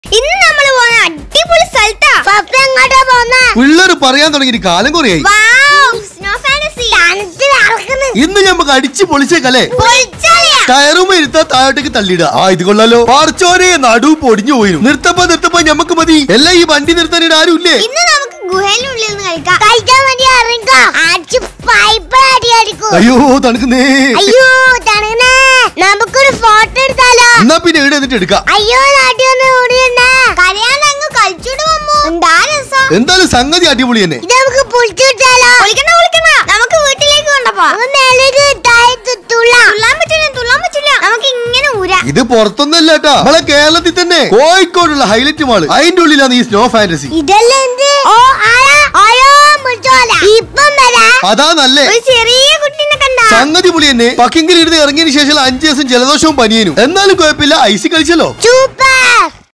ഇന്ന് നമ്മൾ പോകുന്ന അടിപൊളി സ്ഥലത്താ പപ്പ എങ്ങോട്ടാ പോകുന്നേ പിള്ളേർ പറയാൻ തുടങ്ങി കാലം കുറയായി സ്നോ ഫാന്റസി തണുത്ത് നടക്കുന്നു ഇന്ന് ഞമ്മക്ക് അടിച്ച് പൊളിച്ചേക്കല്ലേ പൊളിച്ചാളിയാ കയറുമ്പോ ഇരുത്താ താഴോട്ടേക്ക് തള്ളിയിടുക ആ ഇത് കൊള്ളാലോ പാർച്ചോരെ നടു പൊടിഞ്ഞു പോയിരുന്നു നിർത്തപ്പോ നിർത്തപ്പോ ഞമ്മക്ക് മതി എല്ലാം ഈ വണ്ടി നിർത്താൻ ആരും ഇല്ലേ ഇന്ന് നമുക്ക് ഗുഹയിലുള്ളിൽ നിന്ന് കളിക്കാം കളിക്കാൻ വേണ്ടി ഇറങ്ങോ അടിച്ച് പൈപ്പ് അടി അടിക്കും അയ്യോ തണുക്കുന്നേ അയ്യോ തണുന്നേ നമുക്കൊരു ഫോട്ടോ എടുത്താലോ എന്നാ പിന്നെ ഇവിടെ എന്നിട്ട് എടുക്കാം അയ്യോ നാട്ടിൽ ഒന്ന് ഓടിയുണ്ടേ കരയാണ്ട് അങ്ങ് കളിച്ചോണ്ട് വന്നു എന്താ രസം എന്തായാലും സംഗതി അടിപൊളി തന്നെ ഇത് നമുക്ക് പൊളിച്ചു വിട്ടാലോ പൊളിക്കണ്ട പൊളിക്കണ്ട നമുക്ക് വീട്ടിലേക്ക് കൊണ്ടപ്പോ മേലേക്ക് താഴത്ത് തുള്ളാം തുള്ളാൻ പറ്റില്ല തുള്ളാൻ പറ്റില്ല നമുക്ക് ഇങ്ങനെ ഊരാം ഇത് പുറത്തൊന്നല്ല കേട്ടാ നമ്മളെ കേരളത്തിൽ തന്നെ കോഴിക്കോടുള്ള ഹൈലൈറ്റ് മാള് അതിന്റെ ഉള്ളിലാണ് ഈ സ്നോ ഫാന്റസി ഇതല്ലേ എന്ത് ഓ ആരാ ആരോ വിളിച്ചോല ഇപ്പം വരാ അതാ നല്ലേ ഒരു ചെറിയ കുട്ടീനെ കണ്ട സംഗതി പുളി തന്നെ പക്കിങ്കിൽ ഇരുന്ന് ഇറങ്ങിയതിനു ശേഷം അഞ്ചു ദിവസം ജലദോഷവും പനിയനും എന്നാലും കുഴപ്പമില്ല ഐസി കളിച്ചല്ലോ സൂപ്പർ